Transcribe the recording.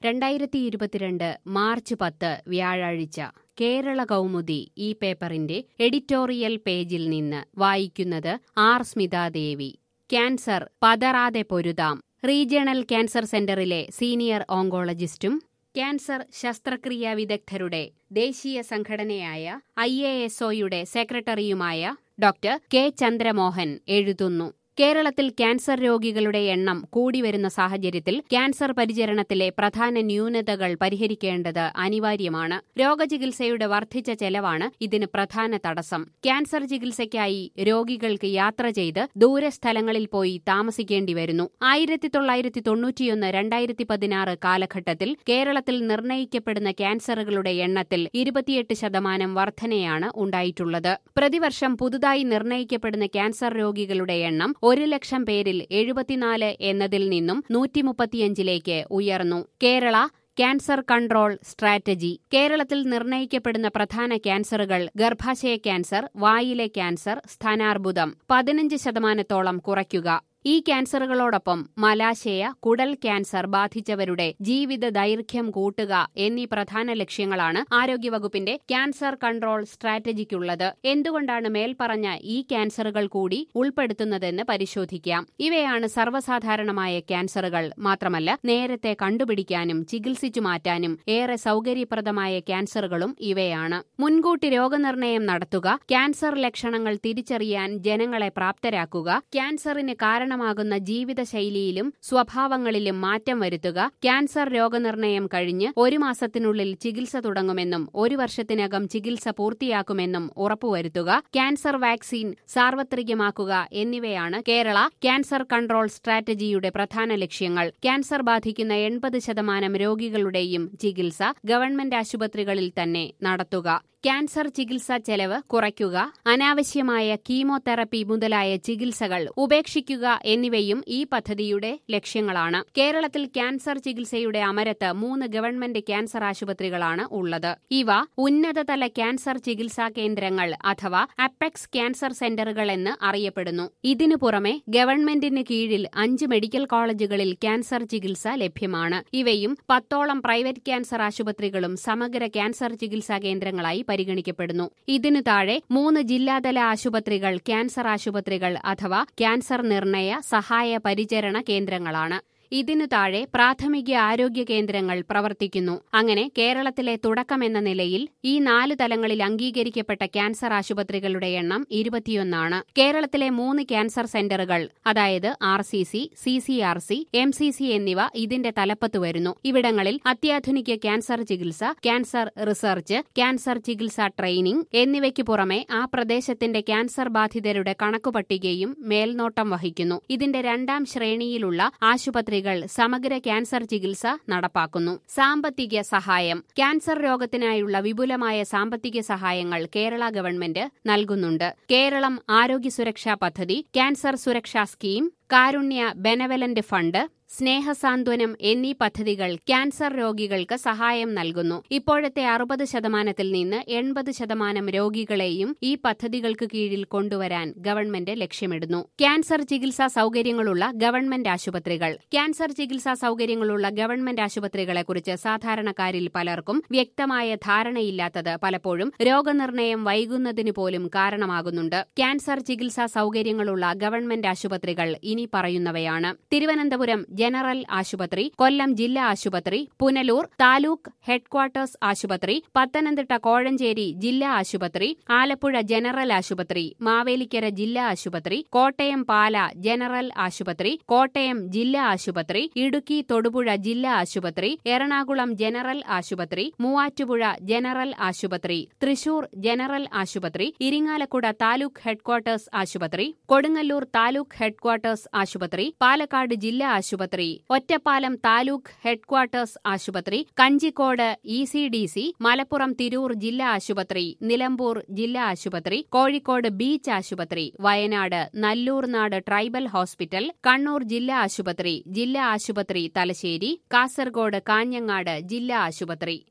രണ്ടായിരത്തി ഇരുപത്തിരണ്ട് മാർച്ച് പത്ത് വ്യാഴാഴ്ച കേരള കൗമുദി ഈ പേപ്പറിന്റെ എഡിറ്റോറിയൽ പേജിൽ നിന്ന് വായിക്കുന്നത് ആർ സ്മിതാദേവി ക്യാൻസർ പതറാതെ പൊരുതാം റീജിയണൽ ക്യാൻസർ സെന്ററിലെ സീനിയർ ഓങ്കോളജിസ്റ്റും ക്യാൻസർ ശസ്ത്രക്രിയാ വിദഗ്ധരുടെ ദേശീയ സംഘടനയായ ഐ എ എസ് ഒയുടെ സെക്രട്ടറിയുമായ ഡോക്ടർ കെ ചന്ദ്രമോഹൻ എഴുതുന്നു കേരളത്തിൽ ക്യാൻസർ രോഗികളുടെ എണ്ണം കൂടിവരുന്ന സാഹചര്യത്തിൽ ക്യാൻസർ പരിചരണത്തിലെ പ്രധാന ന്യൂനതകൾ പരിഹരിക്കേണ്ടത് അനിവാര്യമാണ് രോഗചികിത്സയുടെ വർദ്ധിച്ച ചെലവാണ് ഇതിന് പ്രധാന തടസ്സം ക്യാൻസർ ചികിത്സയ്ക്കായി രോഗികൾക്ക് യാത്ര ചെയ്ത് ദൂരസ്ഥലങ്ങളിൽ പോയി താമസിക്കേണ്ടി വരുന്നു ആയിരത്തി തൊള്ളായിരത്തി തൊണ്ണൂറ്റിയൊന്ന് രണ്ടായിരത്തി പതിനാറ് കാലഘട്ടത്തിൽ കേരളത്തിൽ നിർണയിക്കപ്പെടുന്ന ക്യാൻസറുകളുടെ എണ്ണത്തിൽ ഇരുപത്തിയെട്ട് ശതമാനം വർധനയാണ് ഉണ്ടായിട്ടുള്ളത് പ്രതിവർഷം പുതുതായി നിർണയിക്കപ്പെടുന്ന ക്യാൻസർ രോഗികളുടെ എണ്ണം ഒരു ലക്ഷം പേരിൽ എഴുപത്തിനാല് എന്നതിൽ നിന്നും നൂറ്റിമുപ്പത്തിയഞ്ചിലേക്ക് ഉയർന്നു കേരള ക്യാൻസർ കൺട്രോൾ സ്ട്രാറ്റജി കേരളത്തിൽ നിർണയിക്കപ്പെടുന്ന പ്രധാന ക്യാൻസറുകൾ ഗർഭാശയ ക്യാൻസർ വായിലെ ക്യാൻസർ സ്ഥാനാർബുദം പതിനഞ്ച് ശതമാനത്തോളം കുറയ്ക്കുക ഈ ക്യാൻസറുകളോടൊപ്പം മലാശയ കുടൽ ക്യാൻസർ ബാധിച്ചവരുടെ ജീവിത ദൈർഘ്യം കൂട്ടുക എന്നീ പ്രധാന ലക്ഷ്യങ്ങളാണ് ആരോഗ്യവകുപ്പിന്റെ ക്യാൻസർ കൺട്രോൾ സ്ട്രാറ്റജിക്കുള്ളത് എന്തുകൊണ്ടാണ് മേൽപ്പറഞ്ഞ ഈ ക്യാൻസറുകൾ കൂടി ഉൾപ്പെടുത്തുന്നതെന്ന് പരിശോധിക്കാം ഇവയാണ് സർവ്വസാധാരണമായ ക്യാൻസറുകൾ മാത്രമല്ല നേരത്തെ കണ്ടുപിടിക്കാനും ചികിത്സിച്ചു മാറ്റാനും ഏറെ സൗകര്യപ്രദമായ ക്യാൻസറുകളും ഇവയാണ് മുൻകൂട്ടി രോഗനിർണയം നടത്തുക ക്യാൻസർ ലക്ഷണങ്ങൾ തിരിച്ചറിയാൻ ജനങ്ങളെ പ്രാപ്തരാക്കുക ക്യാൻസറിന് കാരണം കാരണമാകുന്ന ജീവിതശൈലിയിലും സ്വഭാവങ്ങളിലും മാറ്റം വരുത്തുക ക്യാൻസർ രോഗനിർണയം കഴിഞ്ഞ് ഒരു മാസത്തിനുള്ളിൽ ചികിത്സ തുടങ്ങുമെന്നും ഒരു വർഷത്തിനകം ചികിത്സ പൂർത്തിയാക്കുമെന്നും ഉറപ്പുവരുത്തുക ക്യാൻസർ വാക്സിൻ സാർവത്രികമാക്കുക എന്നിവയാണ് കേരള ക്യാൻസർ കൺട്രോൾ സ്ട്രാറ്റജിയുടെ പ്രധാന ലക്ഷ്യങ്ങൾ ക്യാൻസർ ബാധിക്കുന്ന എൺപത് ശതമാനം രോഗികളുടെയും ചികിത്സ ഗവൺമെന്റ് ആശുപത്രികളിൽ തന്നെ നടത്തുക ക്യാൻസർ ചികിത്സാ ചെലവ് കുറയ്ക്കുക അനാവശ്യമായ കീമോതെറപ്പി മുതലായ ചികിത്സകൾ ഉപേക്ഷിക്കുക എന്നിവയും ഈ പദ്ധതിയുടെ ലക്ഷ്യങ്ങളാണ് കേരളത്തിൽ ക്യാൻസർ ചികിത്സയുടെ അമരത്ത് മൂന്ന് ഗവൺമെന്റ് ക്യാൻസർ ആശുപത്രികളാണ് ഉള്ളത് ഇവ ഉന്നതതല ക്യാൻസർ ചികിത്സാ കേന്ദ്രങ്ങൾ അഥവാ അപ്പെക്സ് ക്യാൻസർ സെന്ററുകൾ എന്ന് അറിയപ്പെടുന്നു ഇതിനു പുറമെ ഗവൺമെന്റിന് കീഴിൽ അഞ്ച് മെഡിക്കൽ കോളേജുകളിൽ ക്യാൻസർ ചികിത്സ ലഭ്യമാണ് ഇവയും പത്തോളം പ്രൈവറ്റ് ക്യാൻസർ ആശുപത്രികളും സമഗ്ര ക്യാൻസർ ചികിത്സാ കേന്ദ്രങ്ങളായി പരിഗണിക്കപ്പെടുന്നു ഇതിനു താഴെ മൂന്ന് ജില്ലാതല ആശുപത്രികൾ ക്യാൻസർ ആശുപത്രികൾ അഥവാ ക്യാൻസർ നിർണയ സഹായ പരിചരണ കേന്ദ്രങ്ങളാണ് ഇതിനു താഴെ പ്രാഥമിക ആരോഗ്യ കേന്ദ്രങ്ങൾ പ്രവർത്തിക്കുന്നു അങ്ങനെ കേരളത്തിലെ തുടക്കമെന്ന നിലയിൽ ഈ നാല് തലങ്ങളിൽ അംഗീകരിക്കപ്പെട്ട ക്യാൻസർ ആശുപത്രികളുടെ എണ്ണം ഇരുപത്തിയൊന്നാണ് കേരളത്തിലെ മൂന്ന് ക്യാൻസർ സെന്ററുകൾ അതായത് R C C C C R C M C C എന്നിവ ഇതിന്റെ തലപ്പത്ത് വരുന്നു ഇവിടങ്ങളിൽ അത്യാധുനിക ക്യാൻസർ ചികിത്സ ക്യാൻസർ റിസർച്ച് ക്യാൻസർ ചികിത്സാ ട്രെയിനിംഗ് എന്നിവയ്ക്ക് പുറമെ ആ പ്രദേശത്തിന്റെ ക്യാൻസർ ബാധിതരുടെ കണക്കുപട്ടികയും മേൽനോട്ടം വഹിക്കുന്നു ഇതിന്റെ രണ്ടാം ശ്രേണിയിലുള്ള ആശുപത്രി പദ്ധതികൾ സമഗ്ര ക്യാൻസർ ചികിത്സ നടപ്പാക്കുന്നു സാമ്പത്തിക സഹായം ക്യാൻസർ രോഗത്തിനായുള്ള വിപുലമായ സാമ്പത്തിക സഹായങ്ങൾ കേരള ഗവൺമെന്റ് നൽകുന്നുണ്ട് കേരളം ആരോഗ്യ സുരക്ഷാ പദ്ധതി ക്യാൻസർ സുരക്ഷാ സ്കീം കാരുണ്യ ബെനവലന്റ് ഫണ്ട് സ്നേഹസാന്ത്വനം എന്നീ പദ്ധതികൾ ക്യാൻസർ രോഗികൾക്ക് സഹായം നൽകുന്നു ഇപ്പോഴത്തെ അറുപത് ശതമാനത്തിൽ നിന്ന് എൺപത് ശതമാനം രോഗികളെയും ഈ പദ്ധതികൾക്ക് കീഴിൽ കൊണ്ടുവരാൻ ഗവൺമെന്റ് ലക്ഷ്യമിടുന്നു ക്യാൻസർ ചികിത്സാ സൗകര്യങ്ങളുള്ള ഗവൺമെന്റ് ആശുപത്രികൾ ക്യാൻസർ ചികിത്സാ സൗകര്യങ്ങളുള്ള ഗവൺമെന്റ് ആശുപത്രികളെക്കുറിച്ച് സാധാരണക്കാരിൽ പലർക്കും വ്യക്തമായ ധാരണയില്ലാത്തത് പലപ്പോഴും രോഗനിർണയം വൈകുന്നതിന് പോലും കാരണമാകുന്നുണ്ട് ക്യാൻസർ ചികിത്സാ സൗകര്യങ്ങളുള്ള ഗവൺമെന്റ് ആശുപത്രികൾ ഇനി പറയുന്നവയാണ് തിരുവനന്തപുരം ജനറൽ ആശുപത്രി കൊല്ലം ജില്ലാ ആശുപത്രി പുനലൂർ താലൂക്ക് ഹെഡ്ക്വാർട്ടേഴ്സ് ആശുപത്രി പത്തനംതിട്ട കോഴഞ്ചേരി ജില്ലാ ആശുപത്രി ആലപ്പുഴ ജനറൽ ആശുപത്രി മാവേലിക്കര ജില്ലാ ആശുപത്രി കോട്ടയം പാല ജനറൽ ആശുപത്രി കോട്ടയം ജില്ലാ ആശുപത്രി ഇടുക്കി തൊടുപുഴ ജില്ലാ ആശുപത്രി എറണാകുളം ജനറൽ ആശുപത്രി മൂവാറ്റുപുഴ ജനറൽ ആശുപത്രി തൃശൂർ ജനറൽ ആശുപത്രി ഇരിങ്ങാലക്കുട താലൂക്ക് ഹെഡ്ക്വാർട്ടേഴ്സ് ആശുപത്രി കൊടുങ്ങല്ലൂർ താലൂക്ക് ഹെഡ്ക്വാർട്ടേഴ്സ് ആശുപത്രി പാലക്കാട് ജില്ലാ ആശുപത്രി ഒറ്റപ്പാലം താലൂക്ക് ഹെഡ്ക്വാർട്ടേഴ്സ് ആശുപത്രി Kanjikode E C D C Malappuram Tirur ജില്ലാ ആശുപത്രി നിലമ്പൂർ ജില്ലാ ആശുപത്രി കോഴിക്കോട് ബീച്ച് ആശുപത്രി വയനാട് നല്ലൂർനാട് ട്രൈബൽ ഹോസ്പിറ്റൽ കണ്ണൂർ ജില്ലാ ആശുപത്രി ജില്ലാ ആശുപത്രി തലശ്ശേരി കാസർഗോഡ് കാഞ്ഞങ്ങാട് ജില്ലാ ആശുപത്രി